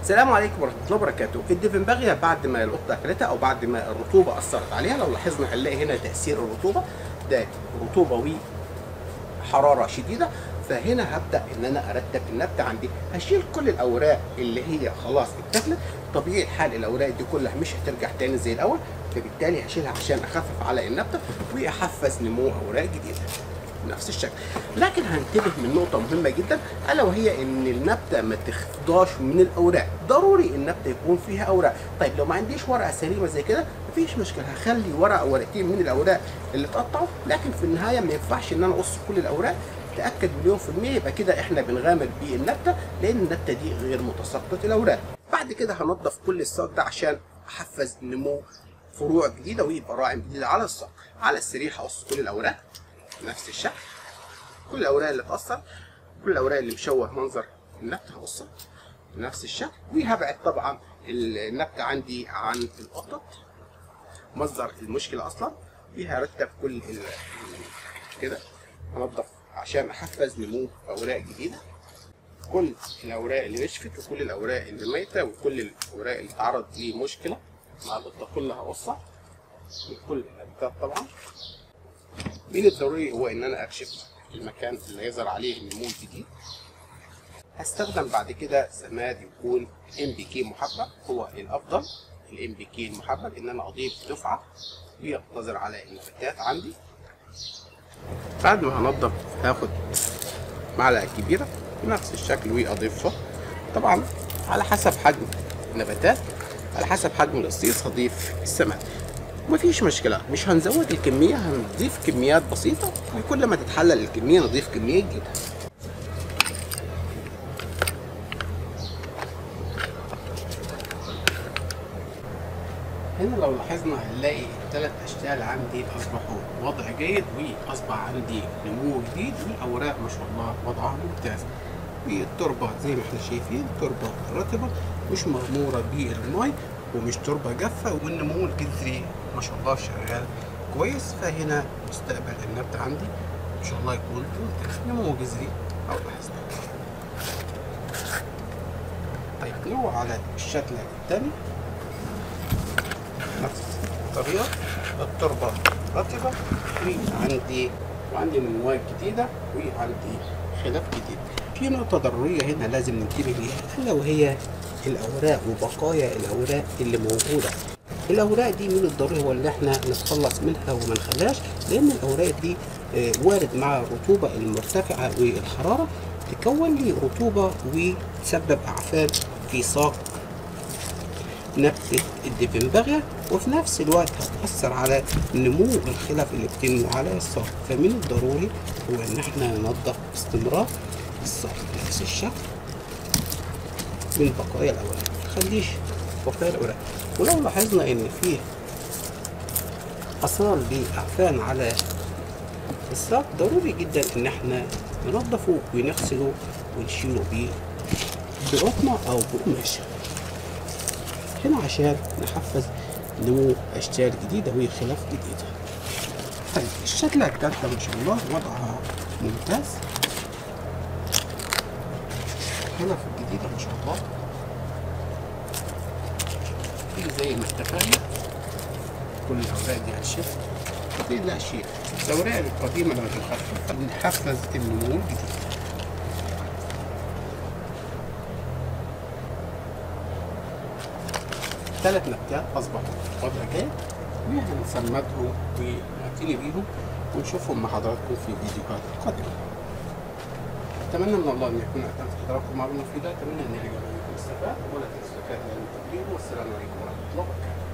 السلام عليكم ورحمه الله وبركاته الديفنباغيا بعد ما القطه اكلتها او بعد ما الرطوبه اثرت عليها لو لاحظنا هنلاقي هنا تاثير الرطوبه ده رطوبه وحراره شديده فهنا هبدا ان انا ارتب النبته عندي هشيل كل الاوراق اللي هي خلاص اتاكلت طبيعي الحال الاوراق دي كلها مش هترجع تاني زي الاول فبالتالي هشيلها عشان اخفف على النبته واحفز نمو اوراق جديده بنفس الشكل لكن هنتبه من نقطة مهمة جدا ألا وهي إن النبتة ما تخضاش من الأوراق ضروري النبتة يكون فيها أوراق طيب لو ما عنديش ورقة سليمة زي كده مفيش مشكلة هخلي ورقة أو ورقتين من الأوراق اللي اتقطعوا لكن في النهاية ما ينفعش إن أنا أقص كل الأوراق تأكد مليون في المية يبقى كده إحنا بنغامر بالنبتة لأن النبتة دي غير متساقطة الأوراق بعد كده هنضف كل الساق ده عشان أحفز نمو فروع جديدة ويبقى راعي جديد على الساق على السرير هقص كل الأوراق نفس الشكل كل الاوراق اللي اتأثر كل الاوراق اللي مشوه منظر النبته هقصها بنفس الشكل وهبعد طبعا النبته عندي عن القطط مصدر المشكله اصلا وهرتب كل ال... كده هنضف عشان احفز نمو اوراق جديده كل الاوراق اللي نشفت وكل الاوراق اللي ميته وكل الاوراق اللي تعرض لمشكله مع القطه كلها هقصها من كل النباتات طبعا من الضروري هو ان انا اكشف المكان اللي هيظهر عليه النمو الجديد هستخدم بعد كده سماد يكون ام بي كي محبب هو الافضل الام بي كي المحبب ان انا اضيف دفعه وينتظر على النباتات عندي بعد ما هنضف هاخد معلقه كبيره بنفس الشكل واضيفها طبعا على حسب حجم النباتات على حسب حجم القصيص هضيف السماد مفيش مشكلة مش هنزود الكمية هنضيف كميات بسيطة وكل ما تتحلل الكمية نضيف كمية جديدة هنا لو لاحظنا هنلاقي الثلاث اشكال عندي اصبحوا وضع جيد واصبح عندي نمو جديد والاوراق ما شاء الله وضعها ممتاز والتربة زي ما احنا شايفين تربة رطبة مش مغمورة بالماء ومش تربة جافة والنمو الجذري ما شاء الله شغال كويس فهنا مستقبل النبتة عندي ان شاء الله يكون ممتاز نمو جذري او لاحظنا طيب نروح على الشكل الثاني نفس الطريقة التربة رطبة وعندي وعندي نموات جديدة وعندي خلاف جديد في نقطة ضرورية هنا لازم ننتبه ليها ألا وهي الأوراق وبقايا الأوراق اللي موجودة الأوراق دي من الضروري هو اللي احنا نتخلص منها وما نخليهاش لأن الأوراق دي وارد مع الرطوبة المرتفعة والحرارة تكون لي رطوبة وتسبب أعفان في ساق نبتة الدبنبغية وفي نفس الوقت هتأثر على نمو الخلف اللي بتنمو على الساق فمن الضروري هو إن احنا ننظف باستمرار الساق بنفس الشكل من بقايا الأوراق متخليش بقايا الأوراق ولو لاحظنا إن فيه آثار لأعفان على الساق ضروري جدا إن احنا ننظفه ونغسله ونشيله بيه بقطنة أو بقماشة هنا عشان نحفز نمو أشكال جديدة وخلاف جديدة طيب الشكل التالتة ما شاء الله وضعها ممتاز خلف الجديدة ما شاء الله في زي ما اتفقنا كل الأوراق دي هتشف دي لا شيء الأوراق القديمة لما تتخفف بنحفز النمو الجديد ثلاث نباتات أصبحوا وضع جيد وهنسمدهم ونعتني بيهم ونشوفهم مع حضراتكم في فيديوهات قادمة. أتمنى من الله أن يكون أتمت حضراتكم معلومة مفيدة، أتمنى أن يعجبكم الاستفادة ولا تنسوا التفاعل والتقدير والسلام عليكم ورحمة الله وبركاته.